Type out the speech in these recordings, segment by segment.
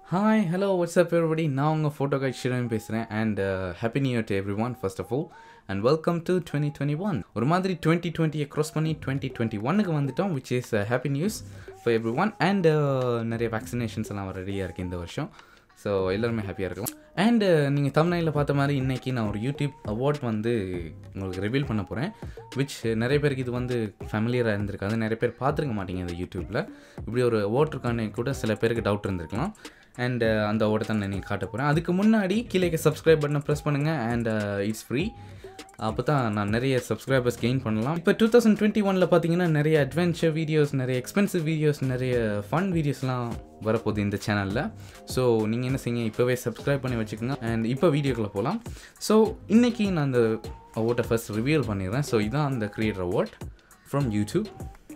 hi hello WhatsApp everybody நான் உங்கள் photo kite Shiran பேசுகிறேன் and happy new year to every one first of all and welcome to twenty twenty one ஒரு மாதிரி twenty டுவெண்ட்டியை cross பண்ணி twenty twenty ஒன்னுக்கு வந்துட்டோம் which is happy news for every one and நிறைய வேக்சினேஷன்ஸ் எல்லாம் வர ரெடியாக இருக்குது இந்த வருஷம் ஸோ எல்லாருமே ஹாப்பியாக இருக்கலாம் அண்டு நீங்கள் தமிழ்நாட்டில் பார்த்த மாதிரி இன்றைக்கி நான் ஒரு யூடியூப் அவார்ட் வந்து உங்களுக்கு ரிவீல் பண்ண போகிறேன் விச் நிறைய பேருக்கு இது வந்து ஃபேமிலியராக இருந்திருக்காது நிறைய பேர் பார்த்துருக்க மாட்டீங்க இந்த யூடியூப்பில் இப்படி ஒரு அவார்ட் இருக்கான்னு கூட சில பேருக்கு டவுட் இருந்திருக்கலாம் அண்ட் அந்த அவார்டை தான் நான் நீங்கள் காட்ட போகிறேன் அதுக்கு முன்னாடி கீழே சப்ஸ்கிரைப் பட்டனை ப்ரெஸ் பண்ணுங்கள் அண்ட் இட்ஸ் ஃப்ரீ அப்போ தான் நான் நிறைய சப்ஸ்கிரைபர்ஸ் கெயின் பண்ணலாம் இப்போ டூ தௌசண்ட் டுவெண்ட்டி ஒனில் பார்த்தீங்கன்னா நிறைய அட்வென்ச்சர் வீடியோஸ் நிறைய எக்ஸ்பென்சிவ் வீடியோஸ் நிறைய ஃபன் வீடியோஸ்லாம் வரப்போகுது இந்த சேனலில் ஸோ நீங்கள் என்ன செய்யுங்க இப்போவே சப்ஸ்கிரைப் பண்ணி வச்சுக்கோங்க அண்ட் இப்போ வீடியோக்குள்ளே போகலாம் ஸோ இன்றைக்கி நான் அந்த அவார்டை ஃபஸ்ட் ரிவியூல் பண்ணிடுறேன் ஸோ இதான் அந்த creator award from YouTube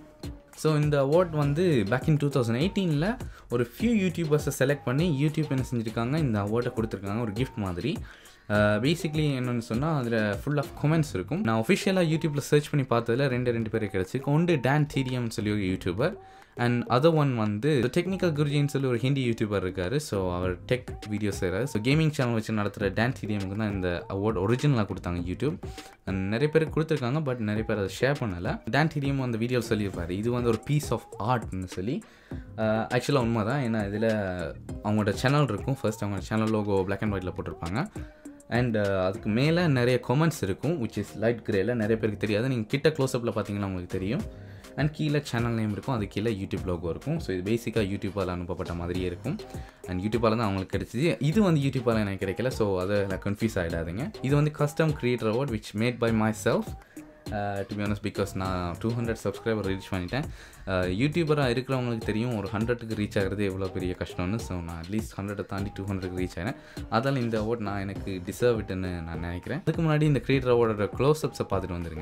so இந்த அவார்ட் வந்து பேக் இன் டூ தௌசண்ட் எயிட்டீனில் ஒரு ஃபியூ யூடியூபர்ஸை செலக்ட் பண்ணி யூடியூப் என்ன செஞ்சுருக்காங்க இந்த அவார்டை கொடுத்துருக்காங்க ஒரு கிஃப்ட் மாதிரி பேசிக்லி என்னென்னு சொன்னால் அதில் ஃபுல் ஆஃப் கமெண்ட்ஸ் இருக்கும் நான் ஒஃபிஷியலாக யூடியூப்பில் சர்ச் பண்ணி பார்த்ததில் ரெண்டு ரெண்டு பேர் கிடச்சிருக்கு ஒன்று டேன் தீரியம்னு சொல்லி ஒரு யூடியூபர் அண்ட் அதர் ஒன் வந்து டெக்னிக்கல் குருஜின்னு சொல்லி ஒரு ஹிந்தி யூடியூபர் இருக்கார் ஸோ அவர் டெக் வீடியோஸ் செய்கிறார் ஸோ கேமிங் சேனல் வச்சு நடத்துகிற டான்ஸ் தீரியமுக்கு தான் இந்த அவார்ட் ஒரிஜினலாக கொடுத்தாங்க யூடியூப் And நிறைய பேர் கொடுத்துருக்காங்க பட் நிறைய பேர் அதை ஷேர் பண்ணலை டான் தீரியம் அந்த வீடியோ சொல்லியிருப்பார் இது வந்து ஒரு பீஸ் ஆஃப் ஆர்ட்னு சொல்லி ஆக்சுவலாக உண்மை தான் ஏன்னா இதில் அவங்களோட சேனல் இருக்கும் ஃபர்ஸ்ட் அவங்க சேனல் லோகோ பிளாக் அண்ட் ஒயிட்டில் போட்டிருப்பாங்க அண்ட் அதுக்கு மேலே நிறைய கொமெண்ட்ஸ் இருக்கும் விச் இஸ் லைட் கிரேல நிறைய பேருக்கு தெரியாது நீங்கள் கிட்ட க்ளோஸ்அப்பில் பார்த்தீங்கன்னா உங்களுக்கு தெரியும் அண்ட் கீழே சேனல் நேம் இருக்கும் அது கீழே யூடியூப் லோகோ இருக்கும் ஸோ இது பேசிக்காக யூடியூப்பால் அனுப்பப்பட்ட மாதிரியே இருக்கும் அண்ட் யூடியூப்பால் தான் அவங்களுக்கு கிடைச்சிது இது வந்து யூடியூப்பால் எனக்கு கிடைக்கல ஸோ அதை கன்ஃபியூஸ் ஆகிடாதீங்க இது வந்து custom creator award which made by my self to be honest because நான் டூ ஹண்ட்ரட் சப்ஸ்கிரைபர் ரீச் பண்ணிட்டேன் யூடியூபராக இருக்கிறவங்களுக்கு தெரியும் ஒரு ஹண்ட்ரட்டுக்கு ரீச் ஆகிறது எவ்வளோ பெரிய கஷ்டம்னு ஸோ நான் அட்லீஸ்ட் ஹண்ட்ரட்டை தாண்டி டூ ஹண்ட்ரட்க்கு ரீச் ஆகிறேன் அதால் இந்த அவார்ட் நான் எனக்கு டிசர்வ் இட்டுன்னு நான் நினைக்கிறேன் அதுக்கு முன்னாடி இந்த கிரியேட்டர் அவார்டோட க்ளோஸ்அப்ஸை பார்த்துட்டு வந்துருங்க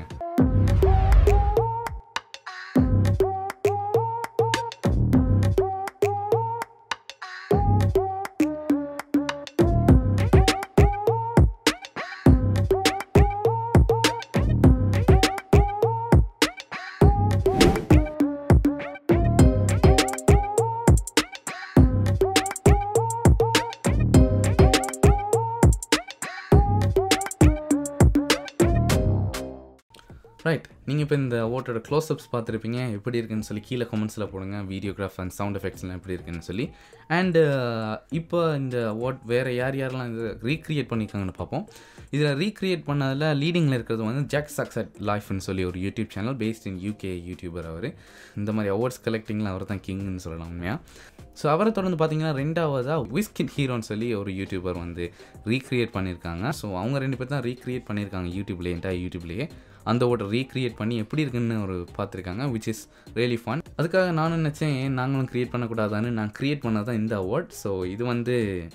ரைட் நீங்கள் இப்போ இந்த அவார்டோட க்ளோஸ்அப்ஸ் பார்த்துருப்பீங்க எப்படி இருக்குன்னு சொல்லி கீழே கமெண்ட்ஸில் போடுங்க வீடியோகிராஃப் அண்ட் சவுண்ட் எஃபெக்ட்ஸ்லாம் எப்படி இருக்குன்னு சொல்லி அண்டு இப்போ இந்த அவார்ட் வேறு யார் யாரெல்லாம் இது ரீக்ரியேட் பண்ணியிருக்காங்கன்னு பார்ப்போம் இதில் ரீக்ரியேட் பண்ணதில் லீடிங்கில் இருக்கிறது வந்து ஜாக் சக்ஸ் அட் லைஃப்னு சொல்லி ஒரு YouTube channel based in UK YouTuber அவர் இந்த மாதிரி அவார்ட்ஸ் கலெக்டிங்கில் அவர் தான் கிங்னு சொல்லலாம் உண்மையாக ஸோ அவரை தொடர்ந்து பார்த்தீங்கன்னா ரெண்டாவதாக விஸ்கிட் ஹீரோன்னு சொல்லி ஒரு யூடியூபர் வந்து ரீக்ரியேட் பண்ணியிருக்காங்க ஸோ அவங்க ரெண்டு பேர் தான் ரீக்ரியேட் பண்ணியிருக்காங்க யூடியூப்லேயே என்டையர் யூடியூப்லேயே அந்த ஓட்டை ரீக்ரியேட் பண்ணி எப்படி இருக்குன்னு ஒரு பார்த்துருக்காங்க விச் இஸ் ரியலி ஃபன் அதுக்காக நானும் நினச்சேன் ஏன் நாங்களும் க்ரியேட் பண்ணக்கூடாதான்னு நான் க்ரியேட் பண்ணது தான் இந்த அவார்ட் ஸோ இது வந்து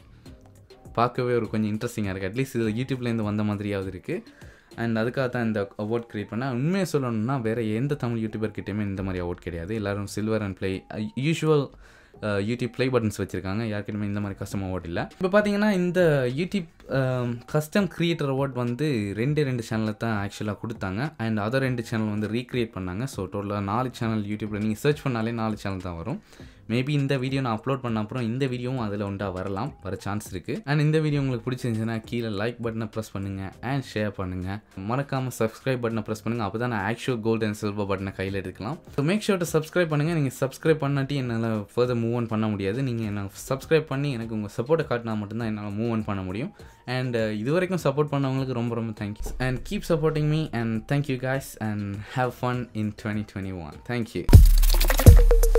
பார்க்கவே ஒரு கொஞ்சம் இன்ட்ரெஸ்டிங்காக இருக்குது அட்லீஸ்ட் இதில் யூடியூப்லேருந்து வந்த மாதிரியாவது இருக்குது அண்ட் அதுக்காக தான் இந்த அவார்ட் க்ரியேட் பண்ணேன் உண்மையை சொல்லணும்னா வேறு எந்த தமிழ் யூடியூபர் கிட்டேயுமே இந்த மாதிரி அவார்ட் கிடையாது எல்லோரும் silver and play usual YouTube play buttons வச்சுருக்காங்க யாருக்கிட்டமே இந்த மாதிரி கஸ்டம் அவார்ட் இல்லை இப்போ பார்த்தீங்கன்னா இந்த யூடியூப் கஸ்டம் கிரியேட்டர் அவார்ட் வந்து ரெண்டு ரெண்டு சேனலில் தான் ஆக்சுவலாக கொடுத்தாங்க அண்ட் அதர் ரெண்டு சேனல் வந்து ரீக்ரியேட் பண்ணாங்க ஸோ டோட்டலாக நாலு சேனல் யூடியூப்பில் நீங்கள் சர்ச் பண்ணாலே நாலு சேனல் தான் வரும் மேபி இந்த வீடியோ நான் அப்லோட் பண்ண அப்புறம் இந்த வீடியோவும் அதில் உண்டா வரலாம் வர சான்ஸ் இருக்குது அண்ட் இந்த வீடியோ உங்களுக்கு பிடிச்சிருந்துச்சுன்னா கீழே லைக் பட்டனை ப்ரெஸ் பண்ணுங்கள் அண்ட் ஷேர் பண்ணுங்கள் மறக்காமல் சப்ஸ்கிரைப் பட்டனை ப்ரெஸ் பண்ணுங்கள் அப்போ தான் நான் ஆக்சுவல் கோல்டு அண்ட் சில்வர் பட்டனை கையில் எடுக்கலாம் so make sure to subscribe பண்ணுங்கள் நீங்கள் சப்ஸ்கிரைப் பண்ணாட்டி என்னால் ஃபர்தர் மூவ் ஆன் பண்ண முடியாது நீங்கள் என்ன சப்ஸ்கிரைப் பண்ணி எனக்கு உங்கள் சப்போர்ட்டை காட்டினா மட்டும்தான் என்னால் மூவ் ஆன் பண்ண முடியும் அண்ட் இது வரைக்கும் சப்போர்ட் பண்ணவங்களுக்கு ரொம்ப ரொம்ப thank you and keep supporting me and thank you guys and have fun in twenty twenty one thank you